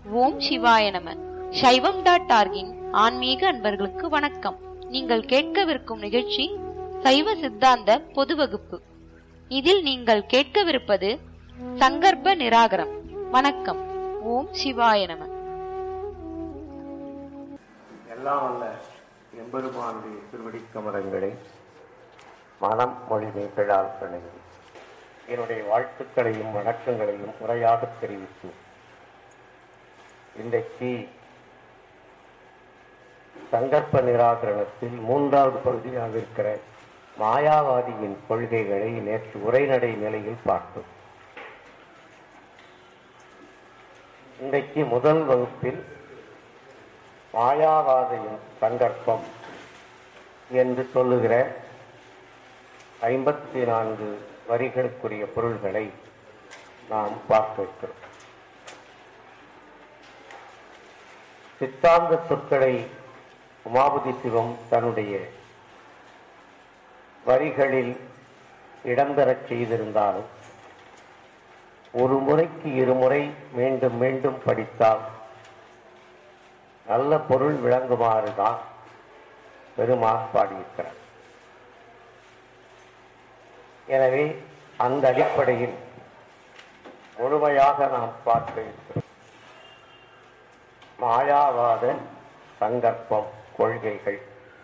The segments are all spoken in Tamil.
ஓம் சிவாய நம சைவம் டாட் டார்கின் ஆன்மீக அன்பர்களுக்கு வணக்கம் நீங்கள் கேட்கவிருக்கும் நிகழ்ச்சி சைவ சித்தாந்த பொது வகுப்பு இதில் நீங்கள் கேட்கவிருப்பது சங்கற்ப நிராகரம் வணக்கம் ஓம் சிவாய நம எல்லாம் வல்ல எம்பெருமானுடைய திருவடி கமலங்களை மனம் மொழி மேய்களால் பிணைந்து என்னுடைய வாழ்த்துக்களையும் வணக்கங்களையும் முறையாக தெரிவித்து இன்றைக்கு சங்கற்ப நிராகரணத்தில் மூன்றாவது பகுதியாக இருக்கிற மாயாவாதியின் கொள்கைகளை நேற்று உரைநடை நிலையில் பார்த்தோம் இன்றைக்கு முதல் வகுப்பில் மாயாவாதையின் சங்கற்பம் என்று சொல்லுகிற ஐம்பத்தி நான்கு வரிகளுக்குரிய பொருள்களை நாம் பார்க்க இருக்கிறோம் சித்தாந்த சொற்களை உமாபதி சிவம் தன்னுடைய வரிகளில் இடம்பெறச் செய்திருந்தாலும் ஒரு முறைக்கு இருமுறை மீண்டும் மீண்டும் படித்தால் நல்ல பொருள் விளங்குமாறு தான் பெருமான் பாடியிருக்கிறார் எனவே அந்த அடிப்படையில் முழுமையாக நாம் பார்க்க இருக்கிறோம் மாயாவாத சங்கற்பம் கொள்கைகள்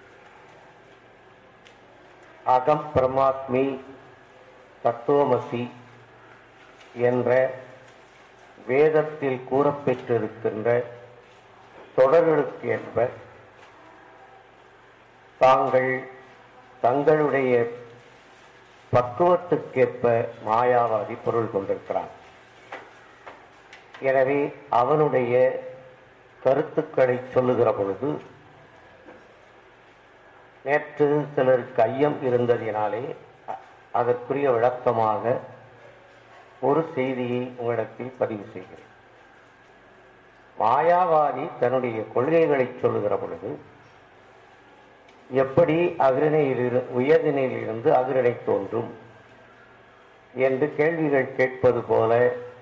அகம் பிரமாத்மி தத்துவமசி என்ற வேதத்தில் கூறப்பெற்றிருக்கின்ற தொடர்களுக்கு ஏற்ப தாங்கள் தங்களுடைய பக்குவத்துக்கேற்ப மாயாவாதி பொருள் கொண்டிருக்கிறான் எனவே அவனுடைய கருத்துக்களை சொல்லுகிற பொழுது நேற்று சிலருக்கு ஐயம் இருந்ததினாலே அ- அதற்குரிய விளக்கமாக ஒரு செய்தியை உங்களிடத்தில் பதிவு செய்கிறேன் மாயாவாதி தன்னுடைய கொள்கைகளை சொல்லுகிற பொழுது எப்படி அகிரணையில் உயர்தினையில் இருந்து அகிரணை தோன்றும் என்று கேள்விகள் கேட்பது போல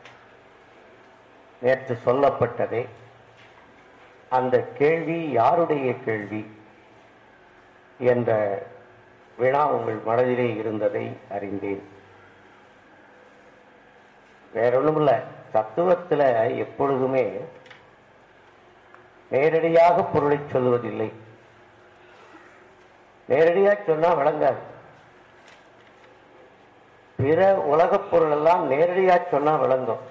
நேற்று சொல்லப்பட்டதே அந்த கேள்வி யாருடைய கேள்வி என்ற வினா உங்கள் மனதிலே இருந்ததை அறிந்தேன் வேற ஒண்ணுமில்ல தத்துவத்துல எப்பொழுதுமே நேரடியாக பொருளை சொல்லுவதில்லை நேரடியா சொன்னா விளங்காது பிற உலகப் பொருள் எல்லாம் நேரடியா சொன்னா விளங்கும்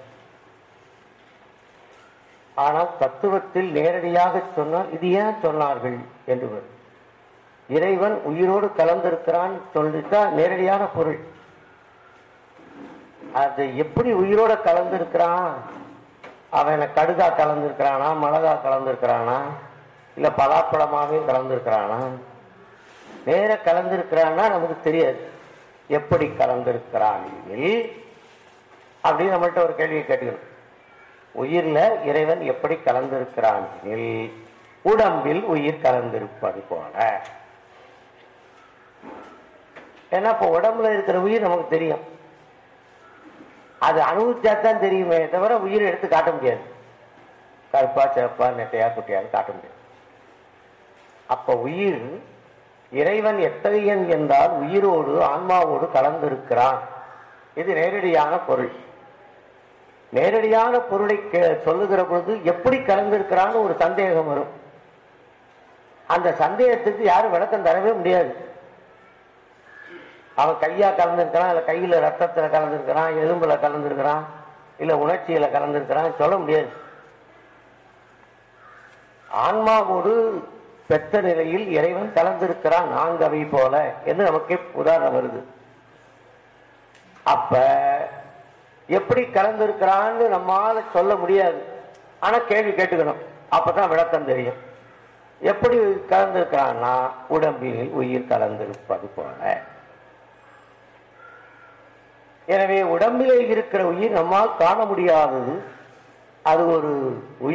ஆனால் தத்துவத்தில் நேரடியாக சொன்னால் இது ஏன் சொன்னார்கள் என்று வரும். இறைவன் உயிரோடு கலந்திருக்கிறான் சொல்லிட்டா நேரடியான பொருள் அது எப்படி உயிரோட கலந்திருக்கிறான் அவன் கடுகா கலந்திருக்கிறானா மிளகா கலந்திருக்கிறானா இல்ல பலாப்பழமாவே கலந்திருக்கிறானா நேர கலந்திருக்கிறான்னா நமக்கு தெரியாது எப்படி கலந்திருக்கிறான் எனில் அப்படின்னு நம்மள்ட்ட ஒரு கேள்வியை கேட்டுக்கணும் உயிர்ல இறைவன் எப்படி கலந்திருக்கிறான் எனில் உடம்பில் உயிர் கலந்திருப்பது போல ஏன்னா இப்ப உடம்புல இருக்கிற உயிர் நமக்கு தெரியும் அது அனுபவிச்சா தான் தெரியுமே தவிர உயிரை எடுத்து காட்ட முடியாது கருப்பா சிறப்பா நெட்டையா குட்டியான்னு காட்ட முடியாது அப்ப உயிர் இறைவன் எத்தகையன் என்றால் உயிரோடு ஆன்மாவோடு கலந்திருக்கிறான் இது நேரடியான பொருள் நேரடியான பொருளை கே- சொல்லுகிற பொழுது எப்படி கலந்திருக்கிறான்னு ஒரு சந்தேகம் வரும் அந்த சந்தேகத்துக்கு யாரும் விளக்கம் தரவே முடியாது அவன் கையா கலந்துருக்கிறான் இல்ல கையில ரத்தத்துல கலந்துருக்கிறான் எலும்புல கலந்துருக்கிறான் இல்ல உணர்ச்சியில கலந்துருக்கிறான் சொல்ல முடியாது ஆன்மாவோடு பெற்ற நிலையில் இறைவன் கலந்திருக்கிறான் நான்கவை போல என்று நமக்கு உதாரணம் வருது அப்ப எப்படி கலந்திருக்கிறான்னு நம்மால சொல்ல முடியாது ஆனா கேள்வி கேட்டுக்கணும் அப்பதான் விளக்கம் தெரியும் எப்படி கலந்திருக்கிறான்னா உடம்பில் உயிர் கலந்திருப்பது போல எனவே உடம்பிலே இருக்கிற உயிர் நம்மால் காண முடியாதது அது ஒரு உயிர்